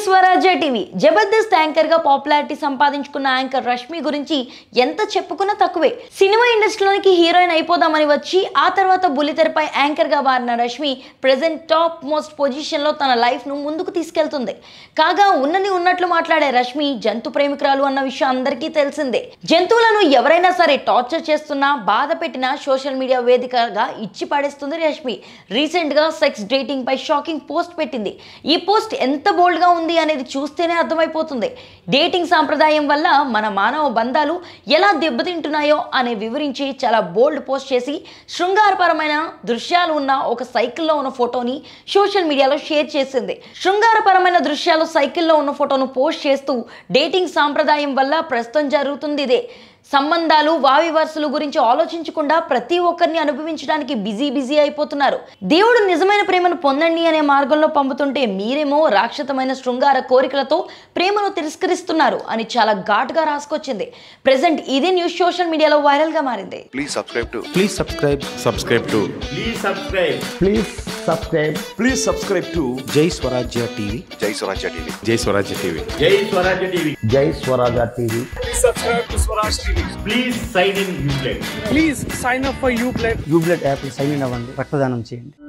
స్వరాజ్య TV Jabardasth anchor గా popularity సంపాదించుకున్న యాంకర్ రష్మి గురించి ఎంత చెప్పుకున్నా తక్కువే సినిమా ఇండస్ట్రీలోనికి హీరోయిన్ అయిపోదామని వచ్చి ఆ తర్వాత బుల్లితెరపై యాంకర్ గా మారిన Rashmi present top most position లో తన లైఫ్ ను ముందుకు తీసుకెళ్తుంది కాగా ఉన్నది ఉన్నట్లు మాట్లాడే రష్మి జంతు ప్రేమికురాలు అన్న విషయం అందరికీ తెలిసిందే జంతువులను ఎవరైనా సరే టార్చర్ చేస్తున్నా బాధ పెట్టినా సోషల్ మీడియా వేదికగా ఇచ్చి పడేస్తుంది రష్మి రీసెంట్ గా సెక్స్ డేటింగ్ పై షాకింగ్ పోస్ట్ పెట్టింది ఈ పోస్ట్ ఎంత బోల్డ్ గా ఉంది అనేది చూస్తేనే అర్థమైపోతుంది డేటింగ్ సాంప్రదాయం వల్ల మన మానవ బంధాలు ఎలా దెబ్బతింటున్నాయో అనే వివరించి చాలా బోల్డ్ పోస్ట్ చేసి శృంగారపరమైన దృశ్యాలు ఉన్న ఒక సైకిల్లో ఉన్న ఫోటోని సోషల్ మీడియాలో షేర్ చేసింది శృంగారపరమైన దృశ్యాలు సైకిల్లో ఉన్న ఫోటోను పోస్ట్ చేస్తూ డేటింగ్ సాంప్రదాయం వల్ల ప్రస్తుతం జరుగుతుంది ఇదే సంబంధాలు వావి వరుసల గురించి ఆలోచించకుండా ప్రతి ఒక్కరిని అనుభవించడానికి బిజీ బిజీ అయిపోతున్నారు దేవుడు నిజమైన ప్రేమను పొందండి అనే మార్గంలో పంపుతుంటే మీరేమో రాక్షతమైన శృంగార కోరికలతో ప్రేమను తిరస్కరిస్తున్నారు అని చాలా ఘాటుగా రాసుకొచ్చింది ప్రెసెంట్ ఇదే న్యూస్ సోషల్ మీడియాలో వైరల్ గా మారింది Please subscribe to Please subscribe. Subscribe to Please subscribe. Please subscribe. Please subscribe to Jai Swarajya TV. Jai Swarajya TV. Jai Swarajya TV. Jai Swarajya TV. Jai Swaraja TV. Please sign in Uplay. Please sign up for you play యూబ్లెట్ app sign in అవ్వండి రక్తదానం చేయండి